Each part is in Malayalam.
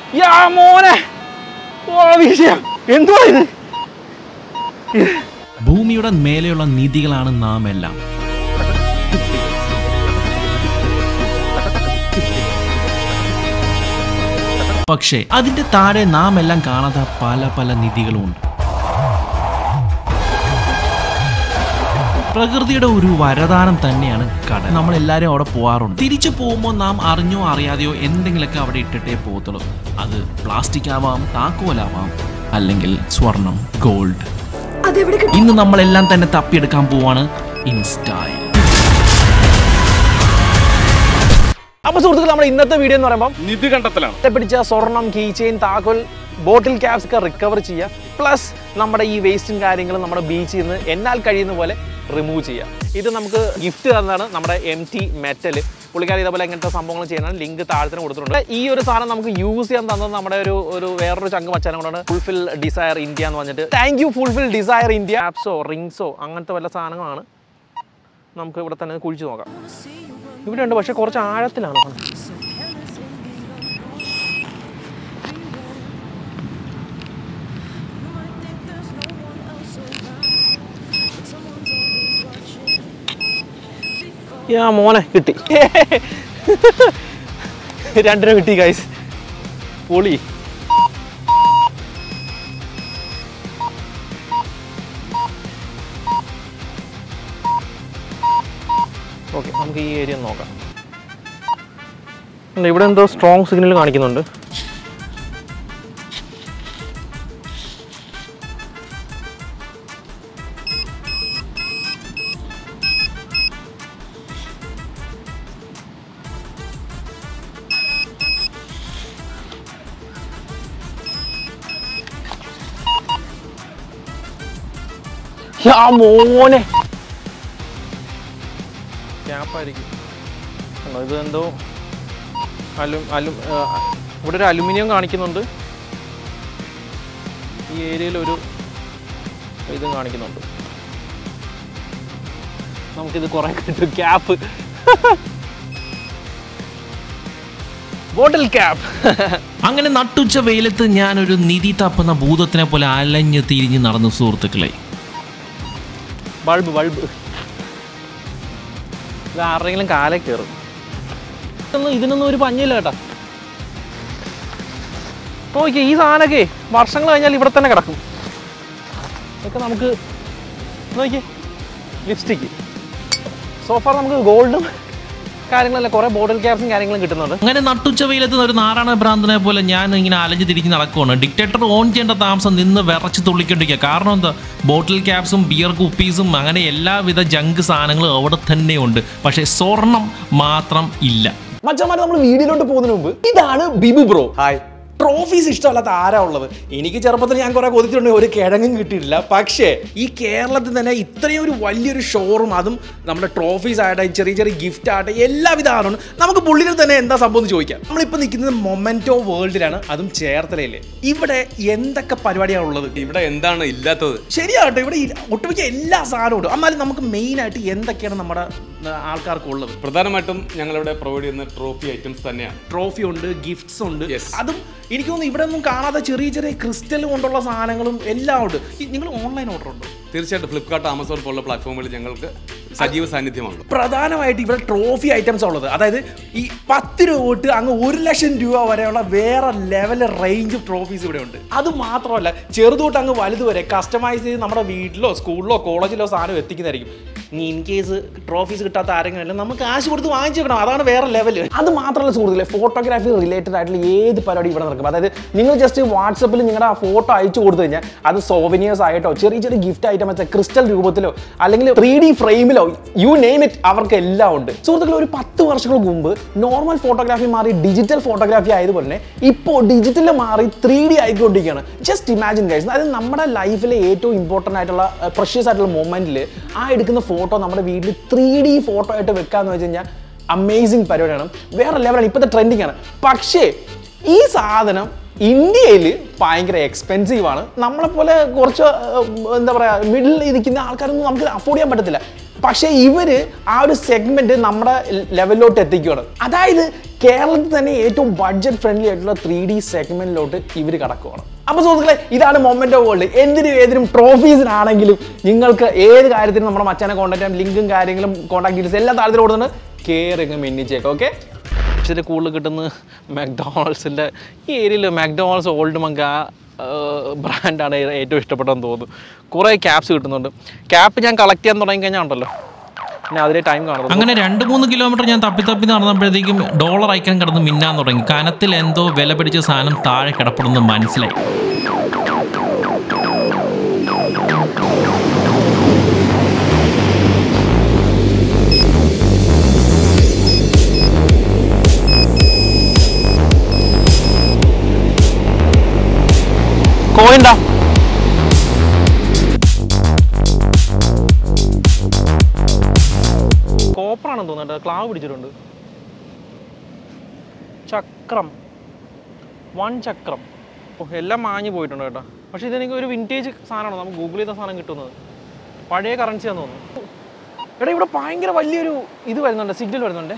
യാ മോനെ ഓ വിഷയം എന്തുവാ ഇത് ഭൂമിയുടെ മേലെയുള്ള നിധികളാണ് നാം എല്ലാം പക്ഷേ അതിന്റെ താഴെ നാം എല്ലാം കാണാത്ത പല പല നിധികളുമുണ്ട് പ്രകൃതിയുടെ ഒരു വരദാനം തന്നെയാണ് കടൽ നമ്മൾ എല്ലാവരും അവിടെ പോവാറുണ്ട് തിരിച്ചു പോകുമ്പോൾ നാം അറിഞ്ഞോ അറിയാതെയോ എന്തെങ്കിലുമൊക്കെ അവിടെ ഇട്ടിട്ടേ പോകത്തുള്ളൂ അത് പ്ലാസ്റ്റിക് ആവാം താക്കോലാവാം അല്ലെങ്കിൽ സ്വർണം ഗോൾഡ് അതെവിടെ കിട്ടും ഇന്ന് നമ്മളെല്ലാം തന്നെ തപ്പിയെടുക്കാൻ പോവാണ് ഇൻസ്റ്റൈൽ അപ്പൊ സുഹൃത്തുക്കൾ നമ്മുടെ ഇന്നത്തെ വീഡിയോ എന്ന് പറയുമ്പോൾ നിധി കണ്ടെത്തലാണ് ഇവിടെ പിടിച്ച സ്വർണം കീ ചെയിൻ താക്കോൽ ബോട്ടിൽ ക്യാപ്സ് ഒക്കെ റിക്കവർ ചെയ്യുക പ്ലസ് നമ്മുടെ ഈ വേസ്റ്റും കാര്യങ്ങളും നമ്മുടെ ബീച്ചിൽ നിന്ന് എന്നാൽ കഴിയുന്ന പോലെ റിമൂവ് ചെയ്യുക ഇത് നമുക്ക് ഗിഫ്റ്റ് തന്നതാണ് നമ്മുടെ എം ടി മെറ്റൽ പുള്ളിക്കാരി ഇതേപോലെ ഇങ്ങനത്തെ സംഭവങ്ങൾ ചെയ്യുന്നതാണ് ലിങ്ക് താഴത്തിന് കൊടുത്തിട്ടുണ്ട് ഈ ഒരു സാധനം നമുക്ക് യൂസ് ചെയ്യാൻ തന്നത് നമ്മുടെ ഒരു ഒരു വേറൊരു ചങ്ക് മച്ചാനും കൂടെ ഫുൾഫിൽ ഡിസയർ ഇന്ത്യ എന്ന് പറഞ്ഞിട്ട് thank you fulfil desire India ആപ്സോ റിങ്സോ അങ്ങനത്തെ വല്ല സാധനങ്ങളാണ് നമുക്ക് ഇവിടെ തന്നെ കുഴിച്ച് നോക്കാം ഇവിടെ ഉണ്ട് പക്ഷേ കുറച്ച് ആഴത്തിലാണ് സാധനം. യാ മോനെ കിട്ടി രണ്ടിനും കിട്ടി ഗൈസ് പൊളി ഓക്കെ നമുക്ക് ഈ ഏരിയ ഒന്ന് നോക്കാം ഉണ്ട്, ഇവിടെ എന്തോ സ്ട്രോങ് സിഗ്നൽ കാണിക്കുന്നുണ്ട് യാ മോനെ ക്യാപ്പായിരിക്കും കണ്ടോ ഇത് എന്തോ അലു അലു ആ, ഇവിടെ ഒരു അലുമിനിയം കാണിക്കുന്നുണ്ട് ഈ ഏരിയയിൽ ഒരു ഇതും കാണിക്കുന്നുണ്ട് നമുക്കിത് കുറേ കിട്ടും ക്യാപ്പ് ബോട്ടിൽ ക്യാപ്പ് അങ്ങനെ നട്ടുച്ച വെയിലത്ത് ഞാനൊരു നിധി തപ്പുന്ന ഭൂതത്തിനെ പോലെ അലഞ്ഞു തിരിഞ്ഞ് നടന്നു സുഹൃത്തുക്കളെ ബൾബ് ബൾബ് ഇത് ആരുടെങ്കിലും കാലേ കയറും ഇതൊന്നും ഇതിനൊന്നും ഒരു പഞ്ഞില്ല കേട്ടാ നോക്കിയേ ഈ സാധനമൊക്കെ വർഷങ്ങൾ കഴിഞ്ഞാൽ ഇവിടെ തന്നെ കിടക്കും ഇതൊക്കെ നമുക്ക് നോക്കിയേ ലിപ്സ്റ്റിക്ക് സോഫാർ നമുക്ക് ഗോൾഡും കാര്യങ്ങളല്ല കുറേ ബോട്ടിൽ ക്യാപ്സും കാര്യങ്ങളും കിട്ടുന്നുണ്ട് അങ്ങനെ നട്ടുച്ച വെയിലത്ത് ഒരു നാരായണ ഭ്രാന്തനെ പോലെ ഞാൻ ഇങ്ങനെ അലഞ്ഞു തിരിഞ്ഞ് നടക്കുവാണ് ഡിക്റ്റേറ്റർ ഓൺ ചെയ്യേണ്ട താമസം നിന്ന് വിറച്ച് തുള്ളിക്കൊണ്ടിരിക്കുക കാരണം എന്താ ബോട്ടിൽ ക്യാപ്സും ബിയർ കുപ്പീസും അങ്ങനെ എല്ലാവിധ ജങ്ക് സാധനങ്ങളും അവിടെ തന്നെ ഉണ്ട് പക്ഷേ സ്വർണം മാത്രം ഇല്ല മച്ചന്മാരെ നമ്മൾ വീഡിയോയിലോട്ട് പോകുന്നതിന് മുമ്പ് ഇതാണ് ബിബു ബ്രോ ഹായ് ട്രോഫീസ് ഇഷ്ടമല്ലാത്ത ആരാ ഉള്ളത് എനിക്ക് ചെറുപ്പത്തിൽ ഞാൻ കുറെ കൊതിച്ചിട്ടുണ്ട് ഒരു കിഴങ്ങും കിട്ടിയിട്ടില്ല പക്ഷേ ഈ കേരളത്തിൽ തന്നെ ഇത്രയും ഒരു വലിയൊരു ഷോറൂം അതും നമ്മുടെ ട്രോഫീസ് ആകട്ടെ ചെറിയ ചെറിയ ഗിഫ്റ്റ് ആകട്ടെ എല്ലാവിധ ആണ് നമുക്ക് പുള്ളിയിൽ തന്നെ എന്താ സംഭവം എന്ന് ചോദിക്കാം നമ്മളിപ്പോൾ നിൽക്കുന്നത് മൊമെന്റോ വേൾഡിലാണ് അതും ചേർത്തലയില് ഇവിടെ എന്തൊക്കെ പരിപാടിയാണ് ഉള്ളത് ഇവിടെ എന്താണ് ഇല്ലാത്തത് ശരിയാട്ടോ ഇവിടെ ഈ- ഒട്ടുമിക്ക എല്ലാ സാധനവും ഉണ്ട് എന്നാലും നമുക്ക് മെയിൻ ആയിട്ട് എന്തൊക്കെയാണ് നമ്മുടെ ആ, ആൾക്കാർക്ക് ഉള്ളത് പ്രധാനമായിട്ടും ഞങ്ങളിവിടെ പ്രൊവൈഡ് ചെയ്യുന്ന ട്രോഫി ഐറ്റംസ് തന്നെയാണ് ട്രോഫി ഉണ്ട് ഗിഫ്റ്റ്സ് ഉണ്ട് Yes. അതും എനിക്ക് തോന്നുന്നു ഇവിടെ ഒന്നും കാണാതെ ചെറിയ ചെറിയ ക്രിസ്റ്റൽ കൊണ്ടുള്ള സാധനങ്ങളും എല്ലാം ഉണ്ട് ഈ- നിങ്ങൾ ഓൺലൈൻ ഓർഡർ ഉണ്ടോ തീർച്ചയായിട്ടും ഫ്ലിപ്കാർട്ട് ആമസോൺ പോലുള്ള പ്ലാറ്റ്ഫോമുകളിൽ ഞങ്ങൾക്ക് സജീവ സാന്നിധ്യമാണ് പ്രധാനമായിട്ട് ഇവിടെ ട്രോഫി ഐറ്റംസ് ഉള്ളത് അതായത് ഈ പത്ത് രൂപ തൊട്ട് അങ്ങ് ഒരു ലക്ഷം രൂപ വരെയുള്ള വേറെ ലെവൽ റേഞ്ച് ട്രോഫീസ് ഇവിടെ ഉണ്ട് അത് മാത്രമല്ല ചെറുത് തൊട്ട് അങ്ങ് വലുത് വരെ കസ്റ്റമൈസ് ചെയ്ത് നമ്മുടെ വീട്ടിലോ സ്കൂളിലോ കോളേജിലോ സാധനം എത്തിക്കുന്നതായിരിക്കും ഇനി ഇൻ കേസ് ട്രോഫീസ് കിട്ടാത്ത ആരെങ്കിലും നമുക്ക് കാശ് കൊടുത്ത് വാങ്ങിച്ചേക്കണം അതാണ് വേറെ ലെവൽ അത് മാത്രമല്ല സുഹൃത്തുക്കളെ ഫോട്ടോഗ്രാഫി റിലേറ്റഡ് ആയിട്ടുള്ള ഏത് പരിപാടി ഇവിടെ നടക്കും അതായത് നിങ്ങൾ ജസ്റ്റ് വാട്സപ്പിൽ നിങ്ങളുടെ ആ ഫോട്ടോ അയച്ചു കൊടുത്തു കഴിഞ്ഞാൽ അത് സോവനിയേഴ്സ് ആയിട്ടോ ചെറിയ ചെറിയ ഗിഫ്റ്റ് ഐറ്റം വെച്ചാൽ ക്രിസ്റ്റൽ രൂപത്തിലോ അല്ലെങ്കിൽ ത്രീ ഡി ഫ്രെയിമിലോ യു നെയിം ഇറ്റ് അവർക്ക് എല്ലാം ഉണ്ട് സുഹൃത്തുക്കളെ ഒരു പത്ത് വർഷങ്ങൾക്ക് മുമ്പ് നോർമൽ ഫോട്ടോഗ്രാഫി മാറി ഡിജിറ്റൽ ഫോട്ടോഗ്രാഫി ആയതുപോലെ തന്നെ ഇപ്പോൾ ഡിജിറ്റൽ മാറി ത്രീ ഡി ആയിക്കൊണ്ടിരിക്കുകയാണ് ജസ്റ്റ് ഇമാജിൻ ഗൈസ് അതായത് നമ്മുടെ ലൈഫിലെ ഏറ്റവും ഇമ്പോർട്ടൻ്റ് ആയിട്ടുള്ള പ്രഷ്യസ് ആയിട്ടുള്ള മൊമെന്റിൽ ആ എടുക്കുന്ന ഫോട്ടോ നമ്മുടെ വീട്ടിൽ ത്രീ ഡി ഫോട്ടോ ആയിട്ട് വെക്കാന്ന് വെച്ച് കഴിഞ്ഞാൽ അമേസിങ് പരിപാടിയാണ് വേറെ ലെവലാണ് ഇപ്പോഴത്തെ ട്രെൻഡിങ് ആണ് പക്ഷേ ഈ സാധനം ഇന്ത്യയിൽ ഭയങ്കര എക്സ്പെൻസീവ് ആണ് നമ്മളെപ്പോലെ കുറച്ച് ഏർ, എന്താ പറയുക മിഡിൽ ഇരിക്കുന്ന ആൾക്കാരൊന്നും നമുക്ക് അഫോർഡ് ചെയ്യാൻ പറ്റത്തില്ല പക്ഷേ ഇവര് ആ ഒരു സെഗ്മെന്റ് നമ്മുടെ ലെവലിലോട്ട് എത്തിക്കുകയാണ് അതായത് കേരളത്തിൽ തന്നെ ഏറ്റവും ബഡ്ജറ്റ് ഫ്രണ്ട്ലി ആയിട്ടുള്ള ത്രീ ഡി സെഗ്മെന്റിലോട്ട് ഇവർ കടക്കുവാണ് അപ്പോൾ സുഹൃത്തുക്കളെ ഇതാണ് മൊമെന്റ് വേൾഡ് എന്തിനും ഏതിനും ട്രോഫീസിനാണെങ്കിലും നിങ്ങൾക്ക് ഏത് കാര്യത്തിനും നമ്മുടെ മച്ചാനെ കോൺടാക്ട് ചെയ്യാം ലിങ്കും കാര്യങ്ങളും കോൺടാക്ട് ഡീറ്റെയിൽസ് എല്ലാം താഴത്തിൽ കൊടുത്തിട്ടുണ്ട് കയറി മിന്നിച്ചേക്കാം ഓക്കെ ഇതിൽ കൂടുതൽ കിട്ടുന്ന മാക്ഡോണൾസിൻ്റെ ഈ ഏരിയയിൽ മാക്ഡോണൾസ് ഓൾഡ് മങ്ക ബ്രാൻഡാണ് ഏറ്റവും ഇഷ്ടപ്പെട്ടതെന്ന് തോന്നുന്നു കുറേ ക്യാപ്സ് കിട്ടുന്നുണ്ട് ക്യാപ്പ് ഞാൻ കളക്ട് ചെയ്യാൻ തുടങ്ങി കഴിഞ്ഞാൽ ഉണ്ടല്ലോ പിന്നെ അതിലെ ടൈം കാണുന്നത് അങ്ങനെ രണ്ട് മൂന്ന് കിലോമീറ്റർ ഞാൻ തപ്പി തപ്പി നടന്നപ്പോഴത്തേക്കും ഡോളർ ഐക്കൺ കിടന്ന് മിന്നാൻ തുടങ്ങി കനത്തിൽ എന്തോ വില പിടിച്ച സാധനം താഴെ കിടപ്പെടുന്നത് മനസ്സിലായി കോയിൻടാ കോപ്പറാണെന്ന് തോന്നുന്നുണ്ട് ക്ലാവ് പിടിച്ചിട്ടുണ്ട് ചക്രം വൺ ചക്രം ഓ എല്ലാം മാഞ്ഞു പോയിട്ടുണ്ട് കേട്ടോ പക്ഷെ ഇതെനിക്ക് ഒരു വിൻറ്റേജ് സാധനമാണ് നമുക്ക് ഗൂഗിൾ ചെയ്ത സാധനം കിട്ടുന്നത് പഴയ കറൻസിയാന്ന് തോന്നുന്നു എടാ ഇവിടെ ഭയങ്കര വലിയൊരു ഇത് വരുന്നുണ്ട് സിഗ്നൽ വരുന്നുണ്ട്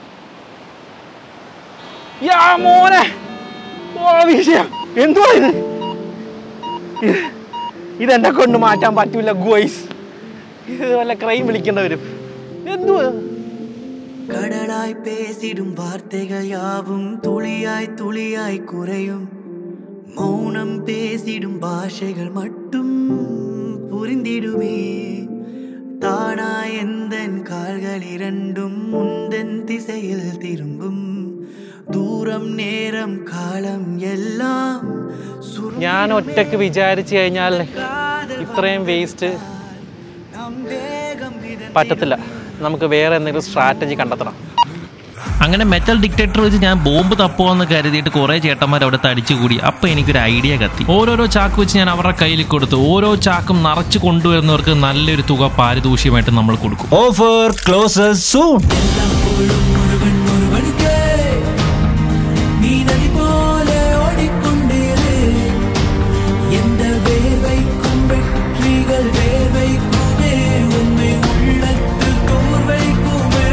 യാ മോനെ ഓ വിഷയം എന്തുവാ ഇത് ഇത് ഇതെന്നെ കൊണ്ട് മാറ്റാൻ പറ്റൂല ഗോയ്സ് ഇത് വല്ല ക്രൈം വിളിക്കേണ്ടി വരും എന്തുവാ கடலாய் பேசிடும் வார்த்தைகள் யாவும் துளியாய் துளியாய் குறையும் மௌனம் பேசிடும் பாஷைகள் மட்டும் புரிந்திடுமே தானாய் எந்தன் கால்கள் இரண்டும் முந்தன் திசையில் திரும்பும் தூரம் நேரம் காலம் எல்லாம் சுருங்கி ഞാൻ ഒറ്റക്ക് വിചാരിച്ചു കഴിഞ്ഞാൽ ഇത്രയും വേസ്റ്റ് நம் வேகம் இதன் പറ്റത്തില്ല നമുക്ക് വേറെ എന്തെങ്കിലും സ്ട്രാറ്റജി കണ്ടെത്തണം അങ്ങനെ മെറ്റൽ ഡിക്റ്റേറ്റർ വെച്ച് ഞാൻ ബോംബ് തപ്പുമെന്ന് കരുതിയിട്ട് കുറേ ചേട്ടന്മാർ അവിടെ തടിച്ചുകൂടി അപ്പോൾ എനിക്കൊരു ഐഡിയ കത്തി ഓരോരോ ചാക്ക് വെച്ച് ഞാൻ അവരുടെ കയ്യിൽ കൊടുത്തു ഓരോ ചാക്കും നിറച്ച് കൊണ്ടുവരുന്നവർക്ക് നല്ലൊരു തുക പാരിതോഷികമായിട്ട് നമ്മൾ കൊടുക്കും Offer closes soon. ஒருவன் ஒருவனுக்கே நீ நதி போல ஓடிக்கொண்டிரு எந்த வேர்வைக்கும் வெற்றிகள் வேர்வைக்குமே உண்மை உள்ளத்தில் தோர்வைக்குமே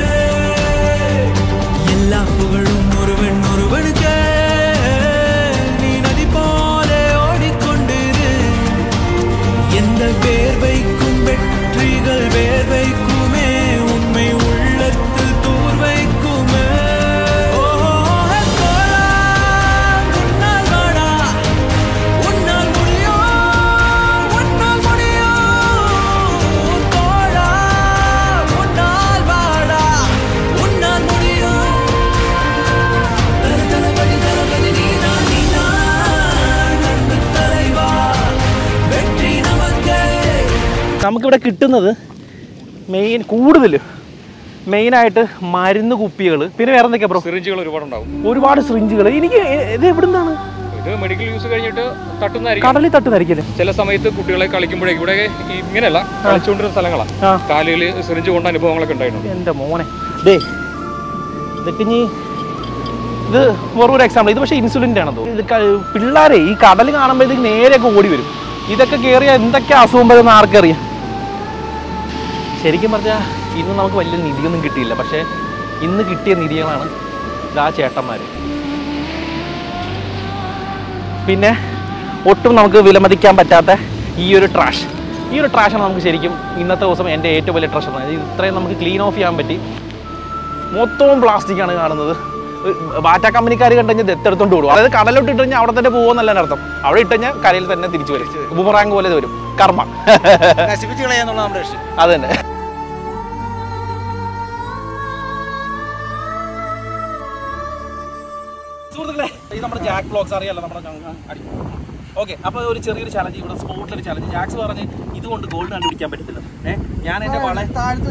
எல்லா புகழும் ஒருவன் ஒருவனுக்கே நீ நதி போல ஓடிக்கொண்டிரு எந்த வேர்வைக்கும் வெற்றிகள் வேர்வைக்குமே உண்மை உள்ளத்தில் தூர்வைக்குமே ஓ, தோழா, உன்னால் வாடா, உன்னால் முடியும், உன்னால் முடியும். தோழா, உன்னால் வாடா, உன்னால் முடியும். தல தளபதி தளபதி நீதான் நீதான் அன்பு தலைவா வெற்றி நமக்கே നമുക്കിവിടെ കിട്ടുന്നത് മെയിൻ കൂടുതൽ മെയിനായിട്ട് മരുന്ന് കുപ്പികൾ പിന്നെ വേറെ എന്തൊക്കെയാ ബ്രോ സിറിഞ്ചുകൾ ഒരുപാടുണ്ടാവും ഒരുപാട് സിറിഞ്ചുകൾ എനിക്ക് എ- ഇത് എവിടുന്നാണ് ഇത് മെഡിക്കൽ യൂസ് കഴിഞ്ഞിട്ട് തട്ടുന്നതായിരിക്കും കടലിൽ തട്ടുന്നതായിരിക്കല്ലേ ചില സമയത്ത് കുട്ടികളെ കളിക്കുമ്പോഴേക്കും ഇവിടെ ഈ ഇങ്ങനെയല്ല കളിച്ചുകൊണ്ടിരുന്ന സ്ഥലങ്ങളാണ് ആ. കാലുകളിൽ സിറിഞ്ച് കൊണ്ട അനുഭവങ്ങളൊക്കെ ഉണ്ടായിട്ടുണ്ട് എൻ്റെ മോനെ ദേ ഇതൊക്കെ ഇനി ഇത് വെറും ഒരു എക്സാമ്പിൾ ഇത് പക്ഷേ ഇൻസുലിൻ്റെ ആണെന്ന് തോന്നുന്നു ഇത് ക- പിള്ളേരെ ഈ കടൽ കാണുമ്പോഴത്തേക്ക് നേരെയൊക്കെ ഓടി വരും ഇതൊക്കെ കയറിയാൽ എന്തൊക്കെ അസുഖം വരുന്ന ആർക്കറിയാം ശരിക്കും പറഞ്ഞാൽ ഇന്ന് നമുക്ക് വലിയ നിധിയൊന്നും കിട്ടിയില്ല പക്ഷേ ഇന്ന് കിട്ടിയ നിധികളാണ് ഇതാ ചേട്ടന്മാർ പിന്നെ ഒട്ടും നമുക്ക് വിലമതിക്കാൻ പറ്റാത്ത ഈ ഒരു ട്രാഷ് ഈ ഒരു ട്രാഷാണ് നമുക്ക് ശരിക്കും ഇന്നത്തെ ദിവസം എൻ്റെ ഏറ്റവും വലിയ ട്രഷർ ഇത്രയും നമുക്ക് ക്ലീൻ ഓഫ് ചെയ്യാൻ പറ്റി മൊത്തവും പ്ലാസ്റ്റിക് ആണ് കാണുന്നത് ബാറ്റ കമ്പനിക്കാർ കണ്ടു കഴിഞ്ഞാൽ ദത്തെടുത്തോണ്ട് വിടും അതായത് കടലോട്ട് ഇട്ട് കഴിഞ്ഞാൽ അവിടെ തന്നെ പോകുന്നല്ല എൻ്റെ അർത്ഥം അവിടെ ഇട്ട് കഴിഞ്ഞാൽ കരയിൽ തന്നെ തിരിച്ചു വരും ബുമറാങ് പോലെ ഇത് വരും കർമ്മ നശിപ്പിച്ച് കളയാന്നുള്ള നമ്മുടെ ലക്ഷ്യം അത് തന്നെ സുഹൃത്തുക്കളെ ഇത് നമ്മുടെ ജാക്ക് ബ്ലോഗ്സ് അറിയാലോ നമ്മുടെ ഓക്കെ അപ്പോൾ ഒരു ചെറിയൊരു ചലഞ്ച് ഇവിടെ സ്പോട്ടിലൊരു ചലഞ്ച് ജാക്സ് പറഞ്ഞ് ഇതുകൊണ്ട് ഗോൾഡ് കണ്ടുപിടിക്കാൻ പറ്റത്തില്ല ഏഹ് ഞാൻ എൻ്റെ വള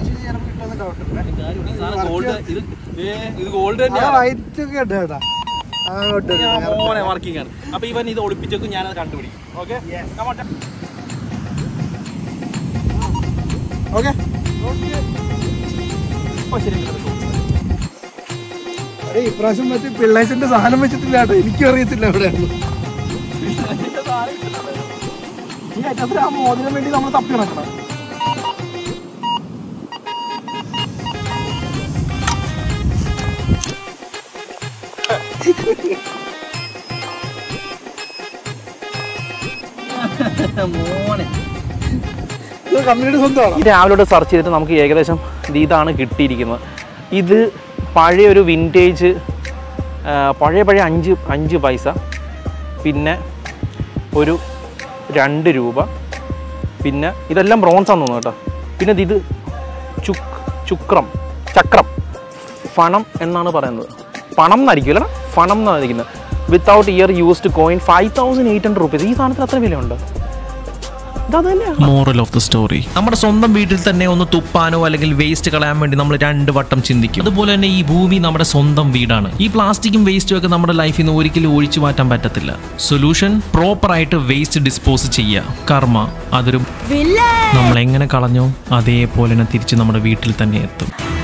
ഗോൾഡ് ഇത് ഏ, ഇത് ഗോൾഡ് തന്നെയാണ് ഞാൻ മോനെ വർക്കിംഗ് ആണ് അപ്പൊ ഇവൻ ഇത് ഒളിപ്പിച്ചേക്കും ഞാനത് കണ്ടുപിടിക്കും ഓക്കെ ഓക്കെ ഇപ്രാവശ്യം മറ്റേ പിള്ളേച്ചന്റെ സാധനം വെച്ചിട്ടില്ല കേട്ടോ എനിക്കും അറിയത്തില്ല എവിടെയാണ് ഈ അറ്റത്തിൽ ആ മോതിരം വേണ്ടി നമ്മൾ തപ്പി നടക്കണം ഇത് കമ്പനിയുടെ സ്വന്തമാണ് ഈ രാവിലെ സെർച്ച് ചെയ്തിട്ട് നമുക്ക് ഏകദേശം ഇത് ഇതാണ് കിട്ടിയിരിക്കുന്നത് ഇത് പഴയ ഒരു വിൻറ്റേജ് പഴയ പഴയ അഞ്ച് അഞ്ച് പൈസ പിന്നെ ഒരു രണ്ട് രൂപ പിന്നെ ഇതെല്ലാം ബ്രോൺസ് ആണെന്ന് തോന്നുന്നു കേട്ടോ പിന്നെ ഇത് ചുക്ക് ചുക്രം ചക്രം ഫണം എന്നാണ് പറയുന്നത് പണം എന്നായിരിക്കും അല്ലേ ഫണം എന്നാണ് ഇരിക്കുന്നത് without year used coin five thousand eight hundred rupees ഈ സാധനത്തിന് അത്ര വിലയുണ്ട് ഇതത് തന്നെയാണ് മോറൽ ഓഫ് ദ സ്റ്റോറി നമ്മുടെ സ്വന്തം വീട്ടിൽ തന്നെ ഒന്ന് തുപ്പാനോ അല്ലെങ്കിൽ വേസ്റ്റ് കളയാൻ വേണ്ടി നമ്മൾ രണ്ട് വട്ടം ചിന്തിക്കും അതുപോലെ തന്നെ ഈ ഭൂമി നമ്മുടെ സ്വന്തം വീടാണ് ഈ പ്ലാസ്റ്റിക്കും വേസ്റ്റും ഒക്കെ നമ്മുടെ ലൈഫിൽ നിന്ന് ഒരിക്കലും ഒഴിച്ചു മാറ്റാൻ പറ്റത്തില്ല സൊല്യൂഷൻ പ്രോപ്പർ ആയിട്ട് വേസ്റ്റ് ഡിസ്പോസ് ചെയ്യുക കർമ്മ അതൊരു നമ്മൾ എങ്ങനെ കളഞ്ഞോ അതേപോലെ തന്നെ തിരിച്ച് നമ്മുടെ വീട്ടിൽ തന്നെ എത്തും